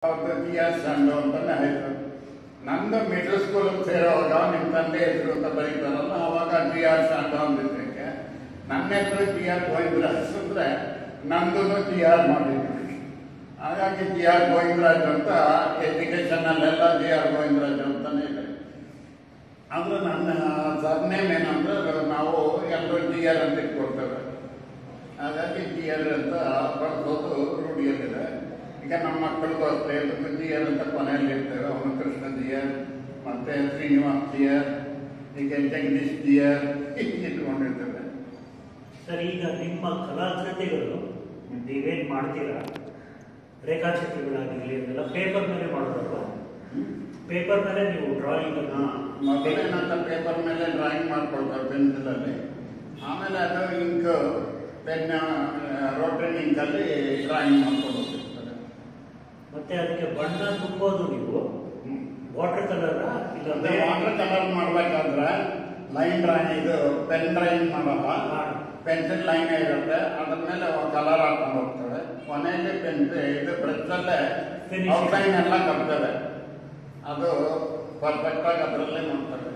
ಅವ್ರದ್ದು T R ಸಂಡು ಅಂತಾನೆ ಆಯ್ತು ನಂದು ಮಿಡಲ್ ಸ್ಕೂಲ್ ಸೇರುವಾಗ ನಿಮ್ಮ ತಂದೆ ಹೆಸರು ಅಂತ ಬರೀತಾರಲ್ಲ ಅವಾಗ ಟಿ ಆರ್ ಸಂಡು ಅಂದಿದ್ದಕ್ಕೆ ನನ್ನ ಹೆಸರು ಟಿ ಆರ್ ಗೋವಿಂದರಾಜ್ ಅಂದ್ರೆ ನಂದು ಟಿ ಆರ್ ಮಾಡಿದ್ರು ಹಾಗಾಗಿ ಜಿ ಆರ್ ಗೋವಿಂದರಾಜ್ ಅಂತ ಎಜುಕೇಶನ್ ಅಲ್ಲೆಲ್ಲ ಜಿ ಆರ್ ಗೋವಿಂದರಾಜ್ ಅಂತಾನೆ ಇದೆ ಅಂದ್ರೆ ನನ್ನ ಸರ್ನೇಮ್ ಏನಂದ್ರೆ ನಾವು ಎಲ್ಲರೂ ಜಿ ಆರ್ ಅಂತ ಇಟ್ಕೊಡ್ತೇವೆ ಹಾಗಾಗಿ ಜಿ ಆರ್ ಅಂತ ಬಳಸೋದು ರೂಢಿಯಲ್ಲಿದೆ ಈಗ ನಮ್ಮ ಮಕ್ಕಳಿಗೂ ಅಷ್ಟೇ ಎಲ್ಲರಿಗೂ ಜಿ ಆರ್ ಅಂತ ಕೊನೆಯಲ್ಲಿ ಇರ್ತೇವೆ ಅವನು ಕೃಷ್ಣ ಜಿ ಆರ್ ಮತ್ತೆ ಶ್ರೀನಿವಾಸ್ ಜಿ ಆರ್ ಈಗ ಜಗದೀಶ್ ಜಿ ಆರ್ ಇಟ್ಕೊಂಡಿರ್ತೇವೆ ಸರ್ ಈಗ ನಿಮ್ಮ ಕಲಾಕೃತಿಗಳು ನೀವೇನ್ ಮಾಡ್ತೀರಾ ರೇಖಾಚಿತ್ರಗಳಾಗಿರ್ಲಿ ಅದೆಲ್ಲ ಪೇಪರ್ ಮೇಲೆ ಮಾಡೋದಲ್ವಾ ಪೇಪರ್ ಮೇಲೆ ನೀವು ಡ್ರಾಯಿಂಗ್ ಅನ್ನ ಮೊದಲೇನಂತ ಪೇಪರ್ ಮೇಲೆ ಡ್ರಾಯಿಂಗ್ ಮಾಡ್ಕೊಳ್ತಾರೆ ಪೆನ್ಸಿಲಲ್ಲಿ ಆಮೇಲೆ ಅದು ಇಂಕ್ ಪೆನ್ ರೋಟ್ರಿ ಇಂಕಲ್ಲಿ ಡ್ರಾಯಿಂಗ್ ಮಾಡ್ಕೊಂಡು ಹೋಗ್ತಿರ್ತಾರೆ ಮತ್ತೆ ಅದಕ್ಕೆ ಬಣ್ಣ ತುಂಬೋದು ನೀವು ವಾಟರ್ ಕಲರ್ ಇಲ್ಲ ಬೇರೆ ವಾಟರ್ ಕಲರ್ ಮಾಡ್ಬೇಕಾದ್ರೆ ಲೈನ್ ಡ್ರಾಯಿಂಗ್ ಇದು ಪೆನ್ ಡ್ರಾಯಿಂಗ್ ಮಾಡಲ್ಲ ಹಾ. ಪೆನ್ಸಿಲ್ ಲೈನ್ ಇರುತ್ತೆ ಅದ್ರ ಮೇಲೆ ಕಲರ್ ಹಾಕೊಂಡು ಹೋಗ್ತವೆ ಕೊನೆಯಲ್ಲಿ ಪೆನ್ ಇದು ಬ್ರಷಲ್ಲೇ Finishing. ಔಟ್ಲೈನ್ ಎಲ್ಲ ಕಟ್ತದೆ ಅದು ಪರ್ಫೆಕ್ಟ್ ಆಗಿ ಅದರಲ್ಲೇ ಮಾಡ್ತಾರೆ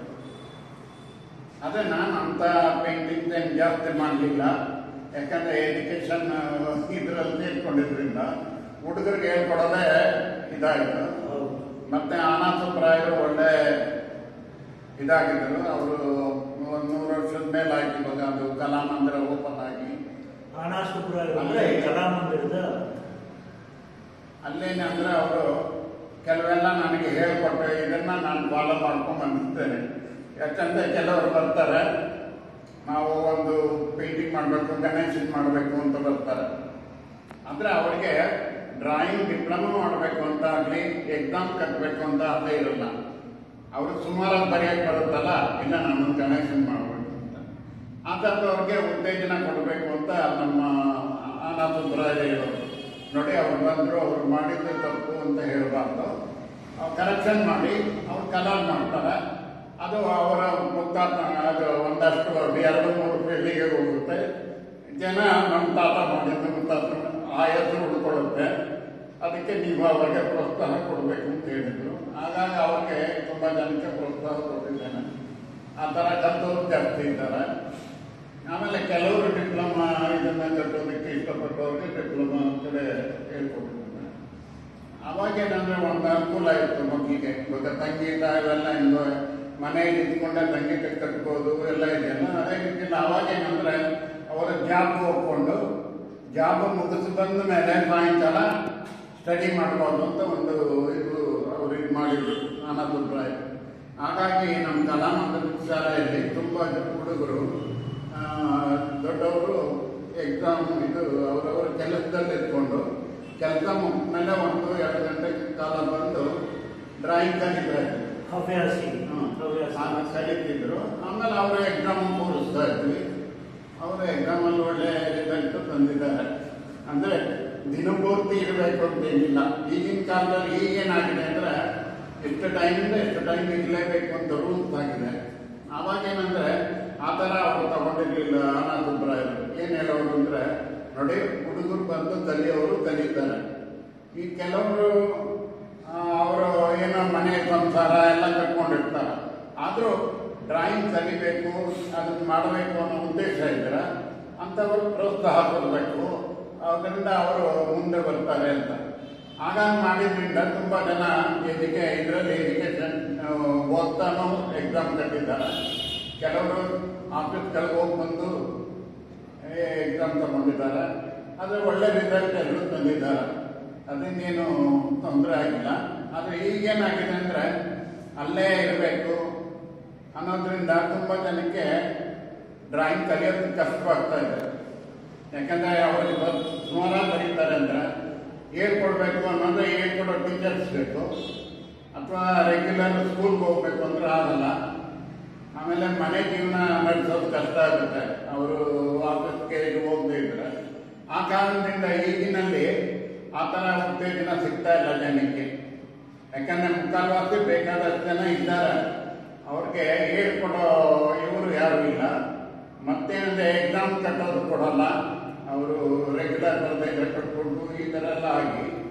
ಅದೇ ನಾನು ಅಂತ ಪೇಂಟಿಂಗ್ ಏನು ಜಾಸ್ತಿ ಮಾಡಲಿಲ್ಲ ಯಾಕಂದ್ರೆ ಎಜುಕೇಶನ್ ಇದರಲ್ಲಿ ಸೇರ್ಕೊಂಡಿದ್ರಿಂದ ಹುಡುಗರಿಗೆ ಹೇಳ್ಕೊಡೋದೇ ಇದಾಯಿತು ಹೌದು. ಮತ್ತೆ ಆನಾಸುಪ್ರಾಯರು ಒಳ್ಳೆ ಇದಾಗಿದ್ರು ಅವರು ಒಂದು ನೂರು ವರ್ಷದ ಮೇಲೆ ಆಯ್ತು ಇವಾಗ ಅದು ಕಲಾಮಂದಿರ ಓಪನ್ ಆಗಿ ಆನಾ ಶುಕ್ರ ಅಂದ್ರೆ ಕಲಾಮಂದಿರದ ಅಲ್ಲೇನೆ ಅಂದ್ರೆ ಅವರು ಕೆಲವೆಲ್ಲ ನನಗೆ ಹೇಳ್ಕೊಟ್ಟು ಇದನ್ನ ನಾನು ಫಾಲೋ ಮಾಡ್ಕೊಂಡು ಬಂದಿದ್ದೇನೆ ಯಾಕಂದ್ರೆ ಕೆಲವರು ಬರ್ತಾರೆ ನಾವು ಒಂದು ಪೇಂಟಿಂಗ್ ಮಾಡಬೇಕು ಗಣೇಶನ್ ಮಾಡಬೇಕು ಅಂತ ಬರ್ತಾರೆ ಅಂದ್ರೆ ಅವರಿಗೆ ಡ್ರಾಯಿಂಗ್ ಡಿಪ್ಲೊಮಾ ಮಾಡಬೇಕು ಅಂತ ಆಗಲಿ ಎಕ್ಸಾಮ್ ಕಟ್ಟಬೇಕು ಅಂತ ಅದೇ ಇರಲ್ಲ ಅವರು ಸುಮಾರಾಗಿ ಬರೆಯಕ್ಕೆ ಬರುತ್ತಲ್ಲ ಇಲ್ಲ ನಾನು ಗಣೇಶನ್ ಮಾಡಬೇಕು ಅಂತ ಆ ಥರದವ್ರಿಗೆ ಉತ್ತೇಜನ ಕೊಡಬೇಕು ಅಂತ ನಮ್ಮ ಅನಾಥುರಾಯ ಹೇಳೋರು ನೋಡಿ ಅವ್ರು ಬಂದರು ಅವ್ರು ಮಾಡಿದ್ದು ತಪ್ಪು ಅಂತ ಹೇಳಬಾರ್ದು ಅವ್ರು ಕರೆಕ್ಷನ್ ಮಾಡಿ ಅವ್ರು ಕಲರ್ ಮಾಡ್ತಾರೆ ಅದು ಅವರ ಮುತ್ತಾತ ಅದು ಒಂದಷ್ಟು ಎರಡು ಮೂರು ಪೀಳಿಗೆ ಹೋಗುತ್ತೆ ಜನ ನಮ್ಮ ತಾತ ಮಾಡಿದ್ದು ಮುತ್ತಾತ ಆ ಹೆಸರು ಉಳ್ಕೊಳ್ಳುತ್ತೆ ಅದಕ್ಕೆ ನೀವು ಅವರಿಗೆ ಪ್ರೋತ್ಸಾಹ ಕೊಡಬೇಕು ಅಂತ ಹೇಳಿದ್ರು ಹಾಗಾಗಿ ಅವ್ರಿಗೆ ತುಂಬ ಜನಕ್ಕೆ ಪ್ರೋತ್ಸಾಹ ಕೊಟ್ಟಿದ್ದೇನೆ ಆ ಥರ ಕಲ್ತವ್ರು ಜಾಸ್ತಿ ಇದ್ದಾರೆ ಆಮೇಲೆ ಕೆಲವರು ಡಿಪ್ಲೊಮಾ ಇದನ್ನ ಕಟ್ಟೋದಕ್ಕೆ ಇಷ್ಟಪಟ್ಟವ್ರಿಗೆ ಡಿಪ್ಲೊಮಾ ಕಡೆ ಹೇಳ್ಕೊಟ್ಟಿದ್ದಾರೆ ಅವಾಗೇನಂದ್ರೆ ಒಂದು ಅನುಕೂಲ ಇತ್ತು ಮಕ್ಕಳಿಗೆ ಇವಾಗ ಸಂಗೀತ ಇವೆಲ್ಲ ಇನ್ನು ಮನೆಯಲ್ಲಿ ಇದ್ಕೊಂಡೆ ಸಂಗೀತ ಕಟ್ಬೋದು ಎಲ್ಲ ಇದೆಯಲ್ಲ ಅದೇ ರೀತಿ ಅವಾಗೇನಂದ್ರೆ ಅವರ ಜಾಬ್ ಹೋಗ್ಕೊಂಡು ಜಾಬ್ ಮುಗಿಸಿ ಬಂದ ಮೇಲೆ ಸಾಯಂಕಾಲ ಸ್ಟಡಿ ಮಾಡ್ಬೋದು ಅಂತ ಒಂದು ಇದು ಅವ್ರು ಇದು ಮಾಡಿದ್ರು ಅನಾಥಾಯ ಹಾಗಾಗಿ ನಮ್ಮ ಕಲಾಮಂದಿರ ಶಾಲೆಯಲ್ಲಿ ತುಂಬ ಹುಡುಗರು ಆ, ದೊಡ್ಡವರು ಎಕ್ಸಾಮ್ ಇದು ಅವರವರ ಕೆಲಸದಲ್ಲಿ ಇಟ್ಕೊಂಡು ಕೆಲಸ ಮುಗಿದ್ಮೇಲೆ ಒಂದು ಎರಡು ಗಂಟೆ ಕಾಲ ಬಂದು ಡ್ರಾಯಿಂಗ್ ಕಲಿತಾ ಇದ್ರು ಹವ್ಯಾಸಿ ಹ್ಮ್. ಹವ್ಯಾಸಿ ಆಗ ಕಲಿತಿದ್ರು ಆಮೇಲೆ ಅವರು ಎಕ್ಸಾಮ್ ಕೂರಿಸ್ತಾ ಇದ್ವಿ ಅವರು ಎಕ್ಸಾಮಲ್ಲಿ ಒಳ್ಳೆ ರಿಸಲ್ಟ್ ತಂದಿದ್ದಾರೆ ಅಂದ್ರೆ ದಿನಪೂರ್ತಿ ಇರಬೇಕು ಅಂತೇನಿಲ್ಲ ಈಗಿನ ಕಾಲದಲ್ಲಿ ಈಗೇನಾಗಿದೆ ಅಂದ್ರೆ ಎಷ್ಟು ಟೈಮಿಂದ ಎಷ್ಟು ಟೈಮ್ ಇರಲೇಬೇಕು ಅಂತ ರೂಲ್ಸ್ ಆಗಿದೆ ಅವಾಗೇನಂದ್ರೆ ಆ ಥರ ಅವರು ತಗೊಂಡಿರ್ಲಿಲ್ಲ ಅನಾಥುಬ್ರಾಯರು ಏನು ಹೇಳೋರು ಅಂದ್ರೆ ನೋಡಿ ಹುಡುಗರು ಬಂದು ಕಲಿಯೋರು ಕಲಿತಾರೆ ಈ ಕೆಲವರು ಅವರು ಏನೋ ಮನೆ ಸಂಸಾರ ಎಲ್ಲ ಕಟ್ಕೊಂಡಿರ್ತಾರೆ ಆದರೂ ಡ್ರಾಯಿಂಗ್ ಕಲಿಬೇಕು ಅದನ್ನ ಮಾಡಬೇಕು ಅನ್ನೋ ಉದ್ದೇಶ ಇದ್ರೆ ಅಂಥವ್ರು ಪ್ರೋತ್ಸಾಹ ಕೊಡಬೇಕು ಅದರಿಂದ ಅವರು ಮುಂದೆ ಬರ್ತಾರೆ ಅಂತ ಹಾಗಾಗಿ ಮಾಡಿದ್ರಿಂದ ತುಂಬ ಜನ ಇದಕ್ಕೆ ಇದರಲ್ಲಿ ಎಜುಕೇಶನ್ ಓದ್ತಾನೂ ಎಕ್ಸಾಮ್ ಕಟ್ಟಿದ್ದಾರೆ ಕೆಲವರು ಆಫೀಸ್ಗಳಿಗೆ ಹೋಗಿ ಬಂದು ಎಕ್ಸಾಮ್ ತಗೊಂಡಿದ್ದಾರೆ ಆದರೆ ಒಳ್ಳೆ ರಿಸಲ್ಟ್ ಎಲ್ಲರೂ ತಂದಿದ್ದಾರೆ ಅದನ್ನೇನು ತೊಂದರೆ ಆಗಿಲ್ಲ ಆದರೆ ಈಗೇನಾಗಿದೆ ಅಂದರೆ ಅಲ್ಲೇ ಇರಬೇಕು ಅನ್ನೋದ್ರಿಂದ ತುಂಬ ಜನಕ್ಕೆ ಡ್ರಾಯಿಂಗ್ ಕಲಿಯೋದು ಕಷ್ಟವಾಗ್ತಾ ಇದೆ ಯಾಕಂದರೆ ಅವರು ಸುಮಾರಾಗಿ ಬರೀತಾರೆ ಅಂದರೆ ಹೇಳ್ಕೊಡ್ಬೇಕು ಅನ್ನೋದ್ರೆ ಹೇಳ್ಕೊಡೋ ಟೀಚರ್ಸ್ ಬೇಕು ಅಥವಾ ರೆಗ್ಯುಲರ್ ಸ್ಕೂಲ್ಗೆ ಹೋಗ್ಬೇಕು ಅಂದ್ರೆ ಆಗಲ್ಲ ಆಮೇಲೆ ಮನೆ ಜೀವನ ನಡೆಸೋದು ಕಷ್ಟ ಆಗುತ್ತೆ ಅವರು ಆಫೀಸ್ಗೆ ಇದು ಹೋಗದೇ ಇದ್ರೆ ಆ ಕಾರಣದಿಂದ ಈಗಿನಲ್ಲಿ ಆ ಥರ ಉತ್ತೇಜನ ಸಿಗ್ತಾ ಇಲ್ಲ ಜನಕ್ಕೆ ಯಾಕಂದ್ರೆ ಮುಕ್ಕಾಲ್ವಾಸಿ ಬೇಕಾದಷ್ಟು ಜನ ಇದ್ದಾರೆ ಅವ್ರಿಗೆ ಹೇಳ್ಕೊಡೋ ಇವರು ಯಾರು ಇಲ್ಲ ಮತ್ತೇನಂದ್ರೆ ಎಕ್ಸಾಮ್ ಕಟ್ಟೋದು ಕೊಡಲ್ಲ ಅವರು ರೆಗ್ಯುಲರ್ ಬರ್ದೇ ಕಟ್ಕೊಂಡು ಈ ಥರ ಎಲ್ಲ ಆಗಿ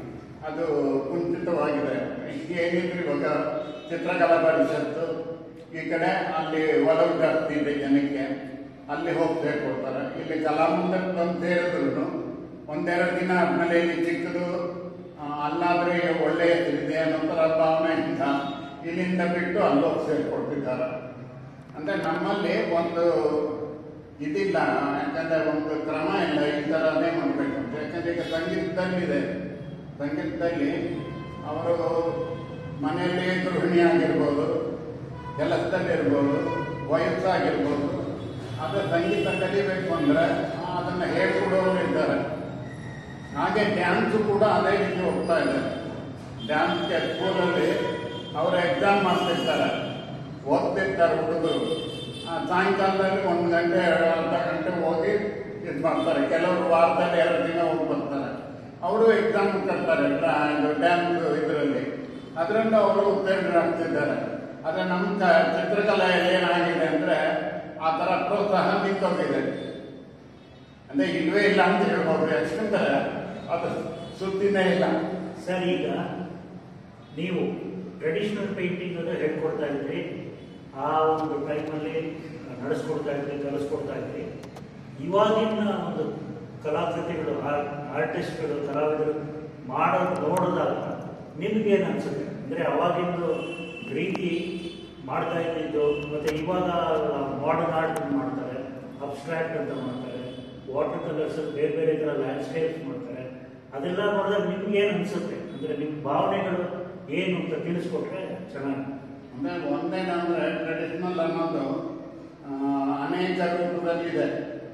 ಅದು ಕುಂಠಿತವಾಗಿದೆ ಏನಿದ್ರು ಇವಾಗ ಚಿತ್ರಕಲಾ ಪರಿಷತ್ತು ಈ ಕಡೆ ಅಲ್ಲಿ ಒಲವು ಜಾಸ್ತಿ ಇದೆ ಜನಕ್ಕೆ ಅಲ್ಲಿ ಹೋಗಿ ಸೇರ್ಕೊಡ್ತಾರೆ ಇಲ್ಲಿ ಕಲಾಮಂದಿರಕ್ಕೆ ಬಂದು ಸೇರಿದ್ರು ಒಂದೆರಡು ದಿನ ಆದ್ಮೇಲೆ ಇಲ್ಲಿ ಚಿಕ್ಕದು ಆ, ಅಲ್ಲಾದ್ರೆ ಒಳ್ಳೆಯ ಇದೆ ಅನ್ನೋ ಥರ ಭಾವನೆಯಿಂದ ಇಲ್ಲಿಂದ ಬಿಟ್ಟು ಅಲ್ಲೋಗಿ ಸೇರ್ಕೊಡ್ತಿದ್ದಾರೆ ಅಂದ್ರೆ ನಮ್ಮಲ್ಲಿ ಒಂದು ಇದಿಲ್ಲ ಯಾಕಂದ್ರೆ ಒಂದು ಕ್ರಮ ಇಲ್ಲ ಈ ಥರನೇ ಮಾಡಬೇಕು ಅಂತ ಯಾಕಂದ್ರೆ ಈಗ ಸಂಗೀತದಲ್ಲಿದೆ ಸಂಗೀತದಲ್ಲಿ ಅವರು ಮನೆಯಲ್ಲಿ ಗೃಹಿಣಿ ಆಗಿರ್ಬೋದು ಕೆಲಸದಲ್ಲಿ ಇರ್ಬೋದು ವಯಸ್ಸಾಗಿರ್ಬೋದು ಆದರೆ ಸಂಗೀತ ಕಲಿಬೇಕು ಅಂದ್ರೆ ಆ, ಅದನ್ನ ಹೇಳ್ಕೊಡೋರು ಇದ್ದಾರೆ ಹಾಗೆ ಡ್ಯಾನ್ಸು ಕೂಡ ಅದೇ ರೀತಿ ಹೋಗ್ತಾ ಇದೆ ಡ್ಯಾನ್ಸ್ಗೆ ಸ್ಕೂಲಲ್ಲಿ ಅವರು ಎಕ್ಸಾಮ್ ಮಾಡ್ತಿರ್ತಾರೆ ಓದ್ತಿರ್ತಾರೆ ಹುಡುಗರು ಆ, ಸಾಯಂಕಾಲದಲ್ಲಿ ಒಂದು ಗಂಟೆ ಅರ್ಧ ಗಂಟೆ ಹೋಗಿ ಇದು ಮಾಡ್ತಾರೆ ಕೆಲವರು ವಾರದಲ್ಲಿ ಎರಡು ದಿನ ಹೋಗಿ ಬರ್ತಾರೆ ಅವರು ಎಕ್ಸಾಮ್ ಕಟ್ತಾರೆ ಡ್ಯಾನ್ಸ್ ಇದರಲ್ಲಿ ಅದರಿಂದ ಅವರು ಉತ್ತೀರ್ಣರಾಗ್ತಿದ್ದಾರೆ ಆದರೆ ನಮ್ಮ ಕ- ಚಿತ್ರಕಲೆಯಲ್ಲಿ ಏನಾಗಿದೆ ಅಂದ್ರೆ ಆ ಥರ ಪ್ರೋತ್ಸಾಹ ನಿಂತೋಗಿದೆ ಅಂದ್ರೆ ಇಲ್ವೇ ಇಲ್ಲ ಅಂತ ಹೇಳ್ಬೋದು ಯಾಕಂದ್ರೆ ಅದು ಸುದ್ದಿನೇ ಇಲ್ಲ ಸರ್ ಈಗ ನೀವು ಟ್ರೆಡಿಷನಲ್ ಪೇಂಟಿಂಗ್ ಅನ್ನು ಹೇಳ್ಕೊಡ್ತಾ ಇದ್ರಿ ಆ ಒಂದು ಟೈಮಲ್ಲಿ ನಡೆಸ್ಕೊಡ್ತಾ ಇದ್ರಿ ಕಲಿಸ್ಕೊಡ್ತಾ ಇದ್ರಿ ಇವಾಗಿನ ಒಂದು ಕಲಾಕೃತಿಗಳು ಆರ್ಟಿಸ್ಟ್ಗಳು ಕಲಾವಿದರು ಮಾಡೋದು ನೋಡಿದಾಗ ನಿಮ್ಗೇನು ಅನ್ಸುತ್ತೆ ಅಂದರೆ ಅವಾಗಿಂದು ರೀತಿ ಮಾಡ್ತಾ ಇದ್ದಿದ್ದು ಮತ್ತು ಇವಾಗ ಮಾಡರ್ನ್ ಆರ್ಟ್ ಮಾಡ್ತಾರೆ ಅಬ್ಸ್ಟ್ರಾಕ್ಟ್ ಅಂತ ಮಾಡ್ತಾರೆ ವಾಟರ್ ಕಲರ್ಸ್ ಬೇರೆ ಬೇರೆ ಥರ ಲ್ಯಾಂಡ್ಸ್ಕೇಪ್ಸ್ ಮಾಡ್ತಾರೆ ಅದೆಲ್ಲ ನೋಡಿದಾಗ ನಿಮ್ಗೆ ಏನು ಅನ್ಸುತ್ತೆ ಅಂದರೆ ನಿಮ್ಮ ಭಾವನೆಗಳು ಏನು ಅಂತ ತಿಳಿಸ್ಕೊಟ್ರೆ ಚೆನ್ನಾಗಿ ಅಂದ್ರೆ ಒಂದೇನಂದ್ರೆ ಟ್ರೆಡಿಷನಲ್ ಅನ್ನೋದು ಆ, ಅನೇಕ ರೂಪದಲ್ಲಿದೆ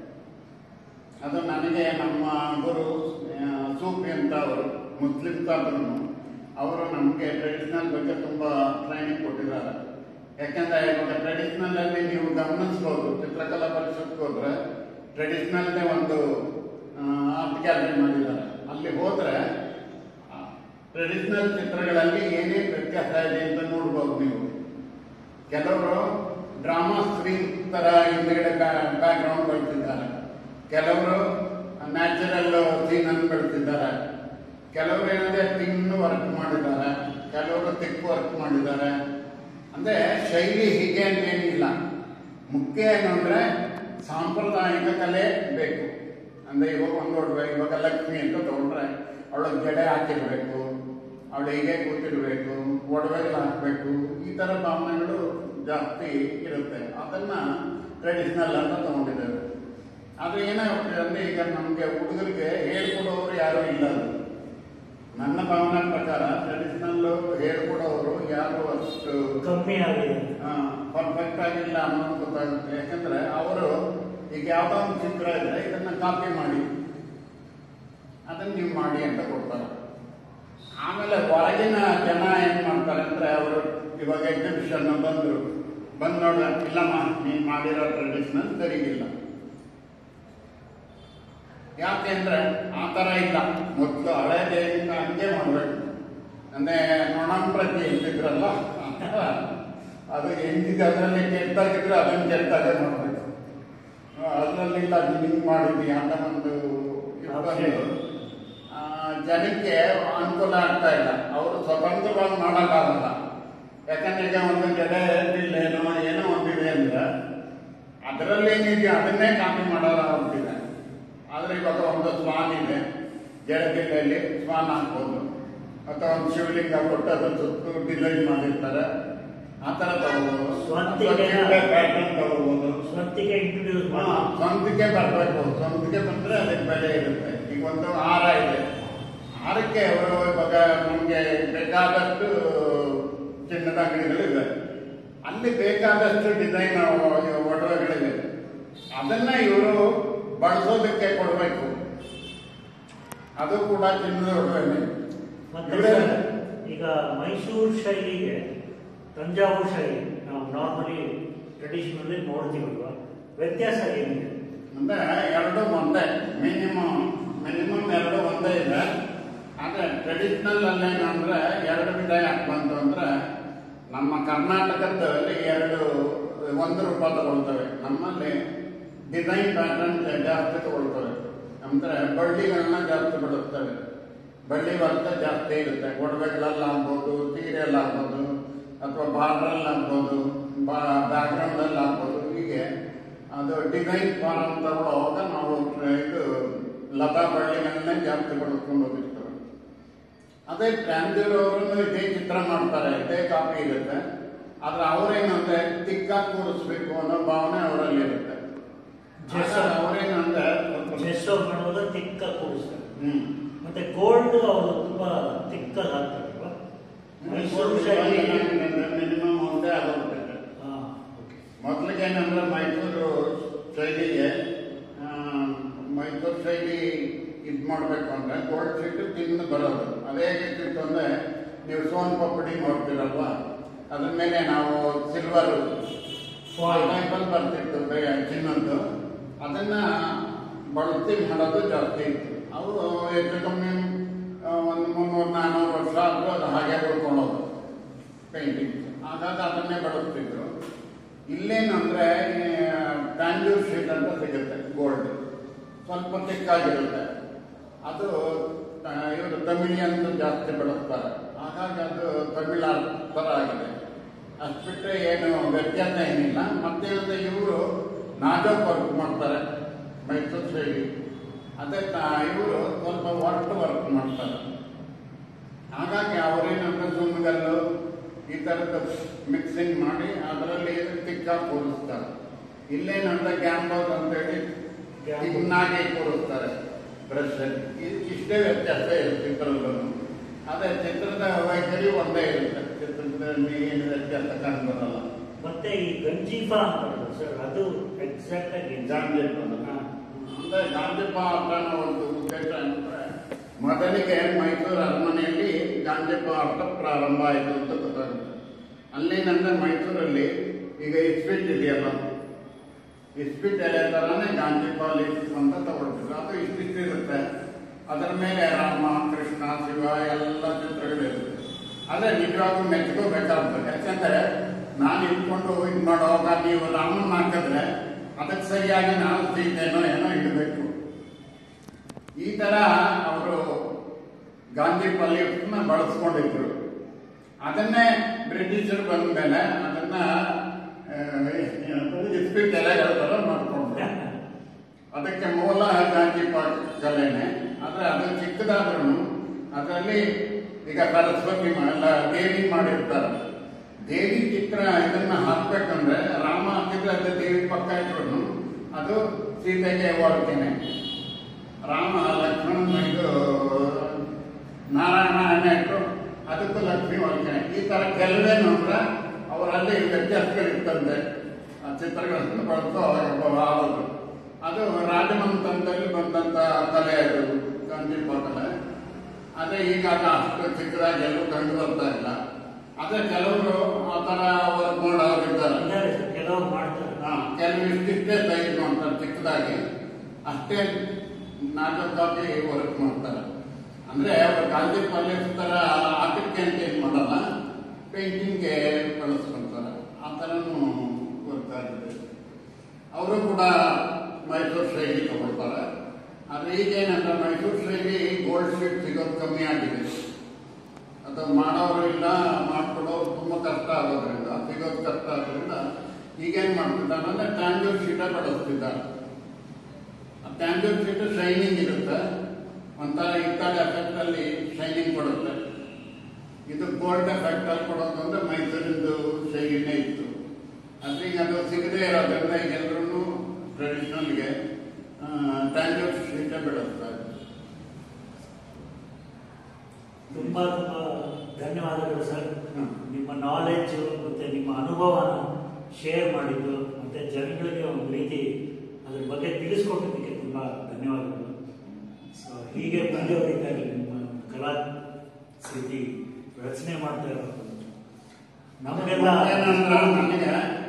ಅದು ನನಗೆ ನಮ್ಮ ಗುರು ಆ, ಸೂಫಿ ಅಂತ ಅವರು ಮುಸ್ಲಿಮ್ಸ್ ಆದ್ರೂ ಅವರು ನಮಗೆ ಟ್ರೆಡಿಷನಲ್ ಬಗ್ಗೆ ತುಂಬ ಟ್ರೈನಿಂಗ್ ಕೊಟ್ಟಿದ್ದಾರೆ ಯಾಕಂದ್ರೆ ಇವಾಗ ಟ್ರೆಡಿಷನಲ್ ಅಲ್ಲಿ ನೀವು ಗಮನಿಸ್ಬೋದು ಚಿತ್ರಕಲಾ ಪರಿಷತ್ಗೆ ಹೋದ್ರೆ ಟ್ರೆಡಿಷನಲ್ನೇ ಒಂದು ಆರ್ಟ್ ಗ್ಯಾಲರಿ ಮಾಡಿದ್ದಾರೆ ಅಲ್ಲಿ ಹೋದ್ರೆ ಟ್ರೆಡಿಷನಲ್ ಚಿತ್ರಗಳಲ್ಲಿ ಏನೇನು ವ್ಯತ್ಯಾಸ ಇದೆ ಅಂತ ನೋಡ್ಬೋದು ನೀವು ಕೆಲವರು ಡ್ರಾಮಾ ಸ್ಕ್ರೀನ್ ತರ ಹಿಂದ್ಗಡೆ ಬ್ಯಾಕ್ ಗ್ರೌಂಡ್ ಬೆಳೆಸಿದ್ದಾರೆ ಕೆಲವರು ನ್ಯಾಚುರಲ್ ಸೀನ್ ಅನ್ನು ಬೆಳೆಸಿದ್ದಾರೆ ಕೆಲವರು ಏನಂದ್ರೆ ತಿನ್ ವರ್ಕ್ ಮಾಡಿದ್ದಾರೆ ಕೆಲವರು ತಿಕ್ ವರ್ಕ್ ಮಾಡಿದ್ದಾರೆ ಅಂದ್ರೆ ಶೈಲಿ ಹೀಗೆ ಅಂತ ಏನಿಲ್ಲ ಮುಖ್ಯ ಏನಂದ್ರೆ ಸಾಂಪ್ರದಾಯಿಕ ಕಲೆ ಬೇಕು ಅಂದ್ರೆ ಇವಾಗ ಒಂದು ನೋಡ್ಬೇಕು ಇವಾಗ ಲಕ್ಷ್ಮಿ ಅಂತ ತಗೊಂಡ್ರೆ ಅವಳಿಗೆ ಜಡೆ ಹಾಕಿರ್ಬೇಕು ಅವಳು ಹೀಗೆ ಕೂತಿರ್ಬೇಕು ಒಡವೆಗಳು ಹಾಕಬೇಕು ಈ ಥರ ಭಾವನೆಗಳು ಜಾಸ್ತಿ ಇರುತ್ತೆ ಅದನ್ನ ಟ್ರೆಡಿಷನಲ್ ಅಂತ ತಗೊಂಡಿದ್ದೇವೆ ಅದು ಏನಾಗುತ್ತೆ ಅಂದ್ರೆ ಈಗ ನಮಗೆ ಹುಡುಗರಿಗೆ ಹೇಳ್ಕೊಡೋರು ಯಾರು ಇಲ್ಲ ಅದು. ನನ್ನ ಭಾವನೆ ಪ್ರಕಾರ ಟ್ರೆಡಿಷನಲ್ ಹೇಳ್ಕೊಡೋರು ಯಾರು ಅಷ್ಟು ಕಮ್ಮಿ ಆಗಿದೆ ಪರ್ಫೆಕ್ಟ್ ಆಗಿಲ್ಲ ಅನ್ನೋದು ಗೊತ್ತಾಗುತ್ತೆ ಯಾಕಂದ್ರೆ ಅವರು ಈಗ ಯಾವ್ದೋ ಒಂದು ಚಿತ್ರ ಇದ್ರೆ ಇದನ್ನ ಕಾಪಿ ಮಾಡಿ ಅದನ್ನ ನೀವು ಮಾಡಿ ಅಂತ ಕೊಡ್ತಾರೆ ಆಮೇಲೆ ಹೊರಗಿನ ಜನ ಏನ್ ಮಾಡ್ತಾರೆ ಅಂದ್ರೆ ಅವರು ಇವಾಗ ಎಕ್ಸಿಬಿಷನ್ ಬಂದ್ರು ಬಂದ್ ನೋಡ ಇಲ್ಲಮ್ಮ ನೀನ್ ಮಾಡಿರೋ ಟ್ರೆಡಿಷನಲ್ ಸರಿಗಿಲ್ಲ ಯಾಕೆಂದ್ರೆ ಆ ಥರ ಇಲ್ಲ ಮೊದಲು ಹಳೆ ದೇಹದಿಂದ ಹಂಗೆ ಮಾಡ್ಬೇಕು ಅಂದ್ರೆ ನೊಣಂಪ್ರತಿ ಎಂದಿದ್ರಲ್ಲ ಆ ಥರ ಅದು ಎಂದಿದ್ದು ಅದರಲ್ಲಿ ಕೆಟ್ಟಾಗಿದ್ರೆ ಅದನ್ನು ಕೆಟ್ಟಾಗೆ ಮಾಡಬೇಕು ಅದರಲ್ಲಿಲ್ಲ ಹಿಂಗೆ ಮಾಡಿದ್ವಿ ಅಂತ ಒಂದು ಇದು ಬಂದು, ಆ, ಜನಕ್ಕೆ ಅನುಕೂಲ ಆಗ್ತಾ ಇಲ್ಲ ಅವರು ಸ್ವತಂತ್ರವಾಗಿ ಮಾಡೋಕ್ಕಾಗಲ್ಲ ಯಾಕಂದ್ರೆ ಈಗ ಒಂದು ಜಡೆ ಏನೋ ಏನೋ ಒಂದಿದೆ ಅಂದ್ರೆ ಅದರಲ್ಲಿ ಏನಿದೆ ಅದನ್ನೇ ಕಾಪಿ ಮಾಡೋದ ಹೋಗ್ತಿದೆ ಆದ್ರೆ ಇವಾಗ ಒಂದು ಸ್ವಾನ್ ಇದೆ ಜಡಗಿರಿಯಲ್ಲಿ ಸ್ವಾನ್ ಹಾಕ್ಬೋದು ಅಥವಾ ಒಂದು ಶಿವಲಿಂಗ ಕೊಟ್ಟು ಅದ್ರ ಸುತ್ತು ಡಿಸೈನ್ ಮಾಡಿರ್ತಾರೆ ಆ ಥರ ತಗೋಬೋದು ಸ್ವಂತಿಕೆ ಪ್ಯಾಟರ್ನ್ ತಗೋಬೋದು ಸ್ವಂತಿಗೆ ಇಂಟ್ರೊಡ್ಯೂಸ್ ಹಾ, ಮಾಡಿ ಸ್ವಂತಿಕೆ ಬರಬೇಕು ಸ್ವಂತಿಕೆ ಬಂದ್ರೆ ಅದಕ್ಕೆ ಬೆಲೆ ಇರುತ್ತೆ ಈಗ ಒಂದು ಹಾರ ಇದೆ ಹಾರಕ್ಕೆ ಅವರು ಇವಾಗ ನಮಗೆ ಬೇಕಾದಷ್ಟು ಚಿನ್ನದ ಅಂಗಡಿಗಳಿವೆ ಅಲ್ಲಿ ಬೇಕಾದಷ್ಟು ಡಿಸೈನ್ ಒಡವೆಗಳಿವೆ ಅದನ್ನ ಇವರು ಬಳಸೋದಕ್ಕೆ ಕೊಡಬೇಕು ಅದು ಕೂಡ ಚಿನ್ನದ ಒಡವೆನೆ ಮತ್ತೆ ಇವರೇ ಸರ್, ಈಗ ಮೈಸೂರು ಶೈಲಿಗೆ ತಂಜಾವೂರು ಶೈಲಿ ನಾವು ನಾರ್ಮಲಿ ಟ್ರೆಡಿಷನಲ್ಲಿ ನೋಡ್ತೀವಲ್ವಾ ವ್ಯತ್ಯಾಸ ಏನಿದೆ ಅಂದ್ರೆ ಎರಡು ಒಂದೇ ಮಿನಿಮಮ್ ಮಿನಿಮಮ್ ಎರಡು ಒಂದೇ ಇದೆ ಆದ್ರೆ ಟ್ರೆಡಿಷನಲ್ ಅಲ್ಲೇನಂದ್ರೆ ಎರಡು ವಿಧ ಯಾಕೆ ಬಂತು ಅಂದ್ರೆ ನಮ್ಮ ಕರ್ನಾಟಕದಲ್ಲಿ ಎರಡು ಒಂದು ರೂಪ ತಗೊಳ್ತವೆ ನಮ್ಮಲ್ಲಿ ಡಿಸೈನ್ ಪ್ಯಾಟರ್ನ್ ಜಾಸ್ತಿ ತಗೊಳ್ತವೆ ಅಂದ್ರೆ ಬಳ್ಳಿಗಳನ್ನ ಜಾಸ್ತಿ ಬಿಡುತ್ತವೆ ಬಳ್ಳಿ ವರ್ಗ ಜಾಸ್ತಿ ಇರುತ್ತೆ ಒಡವೆಗಳಲ್ಲಿ ಆಗ್ಬೋದು ಸೀರೆಯಲ್ಲಿ ಆಗ್ಬೋದು ಅಥವಾ ಬಾರ್ಡ್ರಲ್ಲಿ ಆಗ್ಬೋದು ಬಾ ಬ್ಯಾಕ್ಗ್ರೌಂಡಲ್ಲಿ ಆಗ್ಬೋದು ಹೀಗೆ ಅದು ಡಿಸೈನ್ ಫಾರಮ್ ತಗೊಳ್ಳುವಾಗ ನಾವು ಇದು ಲತಾ ಬಳ್ಳಿಗಳನ್ನೇ ಜಾಸ್ತಿ ಬಳಸ್ಕೊಂಡು ಹೋಗಿರ್ತೇವೆ ಅದೇ ಟ್ರಾನ್ಸ್ಜರ್ ಅವರು ಇದೇ ಚಿತ್ರ ಮಾಡ್ತಾರೆ ಇದೇ ಕಾಪಿ ಇರುತ್ತೆ ಆದ್ರೆ ಅವರೇನಂದ್ರೆ ತಿಕ್ಕಾಗಿ ಕೂರಿಸ್ಬೇಕು ಅನ್ನೋ ಭಾವನೆ ಅವರಲ್ಲಿ ಇರುತ್ತೆ Yes. ಅವರೇನಂದ್ರೆ ಸ್ವಲ್ಪ ಜೆಸ್ಸೋ ಮಾಡುವಾಗ ತಿಕ್ಕ ಕೂಡಿಸ್ತಾರೆ ಹ್ಮ್ ಮತ್ತೆ ಗೋಲ್ಡ್ ಅವರು ತುಂಬಾ ತಿಕ್ಕಲ್ಲಿ ಹಾಕ್ತಾರಲ್ವಾ ಮೈಸೂರು ಶೈಲಿ ಮಿನಿಮಮ್ ಒಂದೇ ಆಗುತ್ತೆ ಹಾ, okay. ಮೊದಲಿಗೆ ಏನಂದ್ರೆ ಮೈಸೂರು ಶೈಲಿಗೆ ಆ, ಮೈಸೂರು ಶೈಲಿ ಇದು ಮಾಡಬೇಕು ಅಂದ್ರೆ ಗೋಲ್ಡ್ ಶೀಟ್ ತಿಂದು ಬರೋದು ಅದೇ ಹೇಗಿರ್ತಿತ್ತು ಅಂದ್ರೆ ನೀವು ಸೋನ್ ಪಪ್ಪಡಿ ನೋಡ್ತೀರಲ್ವಾ ಅದ್ರ ಮೇಲೆ ನಾವು ಸಿಲ್ವರ್ Foil. ಟೈಪಲ್ಲಿ ಬರ್ತಿತ್ತು ಬೆ- ಚಿನ್ನದ್ದು ಅದನ್ನ ಬಳಸಿ ಮಾಡೋದು ಜಾಸ್ತಿ ಇತ್ತು ಅವು ಹೆಚ್ಚು ಕಮ್ಮಿ ಆ, ಒಂದು ಮುನ್ನೂರು ನಾನ್ನೂರು ವರ್ಷ ಆದರೂ ಅದು ಹಾಗೆ ಉಳ್ಕೊಳ್ಳೋದು ಪೇಂಟಿಂಗ್ ಹಾಗಾಗಿ ಅದನ್ನೇ ಬಳಸ್ತಿದ್ರು ಇಲ್ಲೇನಂದ್ರೆ ಟ್ಯಾಂಜೂರ್ ಶೀಟ್ ಅಂತ ಸಿಗುತ್ತೆ ಗೋಲ್ಡ್ ಸ್ವಲ್ಪ ತಿಕ್ಕಾಗಿರುತ್ತೆ ಅದು ಇವರು ತಮಿಳಿಯನ್ಸ್ ಜಾಸ್ತಿ ಬಳಸ್ತಾರೆ ಹಾಗಾಗಿ ಅದು ತಮಿಳ ಥರ ಆಗಿದೆ ಅಷ್ಟು ಬಿಟ್ಟರೆ ಏನು ವ್ಯತ್ಯಾಸ ಏನಿಲ್ಲ ಮತ್ತೆ ಅಂದ್ರೆ ಇವರು ನಾಜೋಕ್ ವರ್ಕ್ ಮಾಡ್ತಾರೆ ಮೈಸೂರು ಶೈಲಿ ಅದೇ ಇವರು ಸ್ವಲ್ಪ ವರ್ಕ್ ವರ್ಕ್ ಮಾಡ್ತಾರೆ ಹಾಗಾಗಿ ಅವರೇನಂದ್ರೆ ಸುಮ್ಮಗಲ್ಲು ಈ ಥರದ ಮಿಕ್ಸಿಂಗ್ ಮಾಡಿ ಅದರಲ್ಲಿ ತಿಕ್ಕ ಕೂರಿಸ್ತಾರೆ ಇಲ್ಲೇನಂದ್ರೆ ಗ್ಯಾಂಬೋಸ್ ಅಂತೇಳಿ Gamboge. ಇನ್ನಾಗಿ ಕೂರಿಸ್ತಾರೆ ಬ್ರಷ್ ಇಷ್ಟೇ ವ್ಯತ್ಯಾಸ ಇರುತ್ತೆ ಚಿತ್ರದಲ್ಲೂ ಅದೇ ಚಿತ್ರದ ವೈಖರಿ ಒಂದೇ ಇರುತ್ತೆ ಚಿತ್ರದಲ್ಲಿ ಏನು ವ್ಯತ್ಯಾಸ ಕಂಡು ಬರಲ್ಲ ಮತ್ತೆ ಈ ಗಂಜೀಫಾ ಅಂತಾರಲ್ಲ ಸರ್ ಅದು ಎಕ್ಸಾಕ್ಟ್ ಆಗಿ ಗಾಂಧಿಪ ಹಾ. ಅಂದ್ರೆ ಗಾಂಧಿಪ ಅಂತ ಒಂದು ಉದ್ದೇಶ ಅಂದ್ರೆ ಮೊದಲಿಗೆ ಮೈಸೂರು ಅರಮನೆಯಲ್ಲಿ ಗಾಂಧಿಪ ಆಟ ಪ್ರಾರಂಭ ಆಯಿತು ಅಂತ ಗೊತ್ತಾಗುತ್ತೆ ಅಲ್ಲೇನಂದ್ರೆ ಮೈಸೂರಲ್ಲಿ ಈಗ ಇಸ್ಪೀಟ್ ಇದೆಯಲ್ಲ ಇಸ್ಪೀಟ್ ಎಲೆ ಥರನೇ ಗಾಂಧಿಪ ಲೀಫ್ ಅಂತ ತಗೊಳ್ತಿದ್ರು ಅದು ಇಷ್ಟಿಷ್ಟು ಇರುತ್ತೆ ಅದರ ಮೇಲೆ ರಾಮ ಕೃಷ್ಣ ಶಿವ ಎಲ್ಲ ಚಿತ್ರಗಳಿರುತ್ತೆ ಅದೇ ನಿಜವಾಗ್ಲೂ ಮೆಚ್ಕೋಬೇಕಾಗ್ತದೆ ಯಾಕಂದ್ರೆ ನಾನು ಇಟ್ಕೊಂಡು ಇದು ಮಾಡುವಾಗ ನೀವು ರಾಮನ್ ಹಾಕಿದ್ರೆ ಅದಕ್ಕೆ ಸರಿಯಾಗಿ ನಾವು ಸೀತೆನೋ ಏನೋ ಇಡಬೇಕು ಈ ತರ ಅವರು ಗಾಂಧಿ ಪಲ್ಯನ್ನ ಬಳಸ್ಕೊಂಡಿದ್ರು ಅದನ್ನೇ ಬ್ರಿಟಿಷರು ಬಂದ ಮೇಲೆ ಅದನ್ನ ಇಸ್ಪಿಟ್ ಎಲೆಗಳ ತರ ಮಾಡ್ಕೊಂಡ್ರು ಅದಕ್ಕೆ ಮೂಲ ಗಾಂಧಿ ಪಾಟ್ ಕಲೆನೆ ಆದ್ರೆ ಅದು ಚಿಕ್ಕದಾದ್ರೂ ಅದರಲ್ಲಿ ಈಗ ಸರಸ್ವತಿ ಮಾ- ಎಲ್ಲ ದೇವಿ ಮಾಡಿರ್ತಾರೆ ದೇವಿ ಚಿತ್ರ ಇದನ್ನ ಹಾಕ್ಬೇಕಂದ್ರೆ ರಾಮ ಹಾಕಿದ್ರೆ ಅದು ದೇವಿ ಪಕ್ಕ ಇಟ್ರು ಅದು ಸೀತೆಗೆ ಹೋಲ್ತೇನೆ ರಾಮ ಲಕ್ಷ್ಮಣ ಇದು ನಾರಾಯಣ ಇಟ್ರು ಅದಕ್ಕೂ ಲಕ್ಷ್ಮಿ ಹೋಲ್ತೇನೆ ಈ ತರ ಕೆಲವೇನು ಅಂದ್ರೆ ಅವರಲ್ಲಿ ವ್ಯತ್ಯಾಸಗಳಿರ್ತಂತೆ ಆ ಚಿತ್ರಗಳನ್ನು ಬಳಸೋ ಆಗೋದು ಅದು ರಾಜಮಂತನದಲ್ಲಿ ಬಂದಂತ ಕಲೆ ಅದು ಗಾಂಧಿಪ ಕಲೆ ಅದೇ ಈಗ ಅದು ಅಷ್ಟು ಚಿಕ್ಕದಾಗಿ ಎಲ್ಲೂ ಕಂಡು ಬರ್ತಾ ಇಲ್ಲ ಅದೇ ಕೆಲವರು ಆ ತರ ವರ್ಕ್ ಮಾಡೋರಿದ್ದಾರೆ ಇದ್ದಾರೆ ಸರ್ ಕೆಲವರು ಮಾಡ್ತಾರೆ ಹಾ, ಕೆಲವು ಇಷ್ಟಿಷ್ಟೇ ಸೈಜ್ ಮಾಡ್ತಾರೆ ಚಿಕ್ಕದಾಗಿ ಅಷ್ಟೇ ನಾಟಕವಾಗಿ ವರ್ಕ್ ಮಾಡ್ತಾರೆ ಅಂದ್ರೆ ಅವರು ಗಾಂಧಿ ಪಾಲಿಸ್ ತರ ಆಟಕ್ಕೆ ಅಂತ ಏನ್ ಮಾಡಲ್ಲ ಪೇಂಟಿಂಗ್ಗೆ ಬಳಸ್ಕೊಂತಾರೆ ಆ ಥರನೂ ಬರ್ತಾ ಇದೆ ಅವರು ಕೂಡ ಮೈಸೂರು ಶೈಲಿ ತಗೊಳ್ತಾರೆ ಆದ್ರೆ ಈಗೇನಂದ್ರೆ ಮೈಸೂರು ಶೈಲಿ ಗೋಲ್ಡ್ ಶೀಟ್ ಸಿಗೋದು ಕಮ್ಮಿ ಆಗಿದೆ ಅದು ಮಾಡೋರು ಇಲ್ಲ ಮಾಡ್ಕೊಡೋರು ತುಂಬಾ ಕಷ್ಟ ಆಗೋದ್ರಿಂದ ಸಿಗೋದು ಕಷ್ಟ ಆಗೋದ್ರಿಂದ ಈಗೇನ್ ಮಾಡ್ತಿದ್ದಾನೆ ಅಂದ್ರೆ ಟ್ಯಾಂಜೂರ್ ಶೀಟ ಬಳಸ್ತಿದ್ದಾರೆ ಆ ಟ್ಯಾಂಜೂರ್ ಶೀಟ್ ಶೈನಿಂಗ್ ಇರುತ್ತೆ ಒಂಥರ ಇತ್ತಾಳೆ ಎಫೆಕ್ಟ್ ಅಲ್ಲಿ ಶೈನಿಂಗ್ ಕೊಡುತ್ತೆ ಇದು ಗೋಲ್ಡ್ ಎಫೆಕ್ಟ್ ಅಲ್ಲಿ ಕೊಡೋದು ಅಂದ್ರೆ ಮೈಸೂರಿಂದು ಶೈಲಿನೇ ಇತ್ತು ಆದ್ರೆ ಈಗ ಅದು ಸಿಗದೇ ಇರೋದ್ರಿಂದ ಈಗ ಎಲ್ರೂ ಟ್ರೆಡಿಷನಲ್ಗೆ ಟ್ಯಾಂಜೂರ್ ಶೀಟೇ ಬೆಳೆಸ್ತಾರೆ ತುಂಬಾ ತುಂಬಾ ಧನ್ಯವಾದಗಳು ಸರ್ ಹ್ಮ್. ನಿಮ್ಮ ನಾಲೆಜ್ ಮತ್ತೆ ನಿಮ್ಮ ಅನುಭವನ ಶೇರ್ ಮಾಡಿದ್ದು ಮತ್ತೆ ಜನಗಳಿಗೆ ಒಂದು ರೀತಿ ಅದ್ರ ಬಗ್ಗೆ ತಿಳಿಸ್ಕೊಟ್ಟಿದ್ದಕ್ಕೆ ತುಂಬಾ ಧನ್ಯವಾದಗಳು ಸೊ ಹೀಗೆ ಮುಂದುವರಿತಾ ಇರಲಿ ನಿಮ್ಮ ಕಲಾ ಸ್ಥಿತಿ ರಚನೆ ಮಾಡ್ತಾ ಇರೋದು ನಮಗೆಲ್ಲ ಏನಂದ್ರೆ ನನಗೆ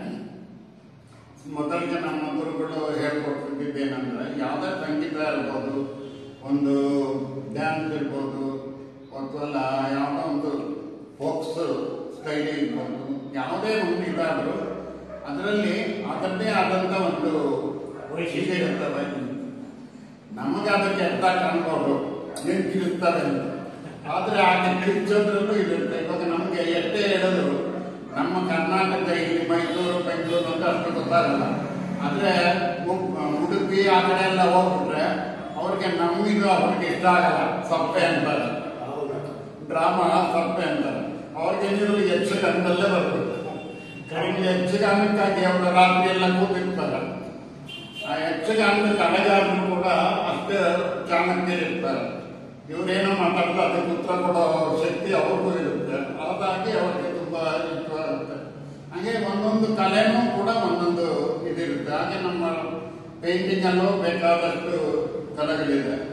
ಮೊದಲಿಗೆ ನಮ್ಮ ಗುರುಗಳು ಹೇಳ್ಕೊಡ್ತಿದ್ದೇನೆಂದ್ರೆ ಯಾವುದೇ ಸಂಗೀತ ಇರ್ಬೋದು ಒಂದು ಡ್ಯಾನ್ಸ್ ಇರ್ಬೋದು ಅಥವಾ ಯಾವುದೋ ಒಂದು ಫೋಕ್ಸ್ ಸ್ಟೈಲ್ ಇರ್ಬೋದು ಯಾವುದೇ ಒಂದು ಇದಾದರೂ ಅದರಲ್ಲಿ ಅದರದ್ದೇ ಆದಂಥ ಒಂದು ವೈಶಿಷ್ಟ್ಯ ಇರ್ತವೆ ನಮಗೆ ಅದಕ್ಕೆ ಅರ್ಥ ಕಾಣ್ಬೋದು ಏನು ತಿಳಿಸ್ತಾರೆ ಅಂತ ಆದ್ರೆ ಹಾಗೆ ಕಿರ್ಚೋದ್ರಲ್ಲೂ ಇರುತ್ತೆ ಇವಾಗ ನಮ್ಗೆ ಎಷ್ಟೇ ಹೇಳಿದ್ರು ನಮ್ಮ ಕರ್ನಾಟಕ ಇಲ್ಲಿ ಮೈಸೂರು ಬೆಂಗಳೂರು ಅಂತ ಅಷ್ಟು ಗೊತ್ತಾಗಲ್ಲ ಆದ್ರೆ ಉ- ಉಡುಪಿ ಆ ಕಡೆ ಎಲ್ಲ ಹೋಗ್ಬಿಟ್ರೆ ಅವ್ರಿಗೆ ನಮ್ಮಿದು ಅವ್ರಿಗೆ ಇಷ್ಟ ಆಗಲ್ಲ ಸಪ್ಪೆ ಅಂತಾರೆ ಹೌದು ಡ್ರಾಮಾ ಸಪ್ಪೆ ಅಂತಾರೆ ಅವ್ರಿಗೆ ಏನಿದ್ರು ಯಕ್ಷಗಾನದಲ್ಲೇ ಬರ್ಬೇಕು ಅವ್ರಿಗೆ ಯಕ್ಷಗಾನಕ್ಕಾಗಿ ಅವರು ರಾತ್ರಿ ಎಲ್ಲ ಕೂತಿರ್ತಾರೆ ಆ ಯಕ್ಷಗಾನದ ಕಲೆಗಾರರು ಕೂಡ ಅಷ್ಟೇ ಚಾಣಕ್ಯರಿರ್ತಾರೆ ಇವರೇನೋ ಮಾತಾಡ್ತಾರೆ ಅದಕ್ಕೆ ಉತ್ತರ ಕೊಡೋ ಶಕ್ತಿ ಅವ್ರಿಗೂ ಇರುತ್ತೆ ಹಾಗಾಗಿ ಅವ್ರಿಗೆ ತುಂಬಾ ಇಷ್ಟವಾಗುತ್ತೆ ಹಾಗೆ ಒಂದೊಂದು ಕಲೆನೂ ಕೂಡ ಒಂದೊಂದು ಇದಿರುತ್ತೆ ಹಾಗೆ ನಮ್ಮ ಪೇಂಟಿಂಗ್ ಅಲ್ಲೂ ಬೇಕಾದಷ್ಟು ಕಲೆಗಳಿದೆ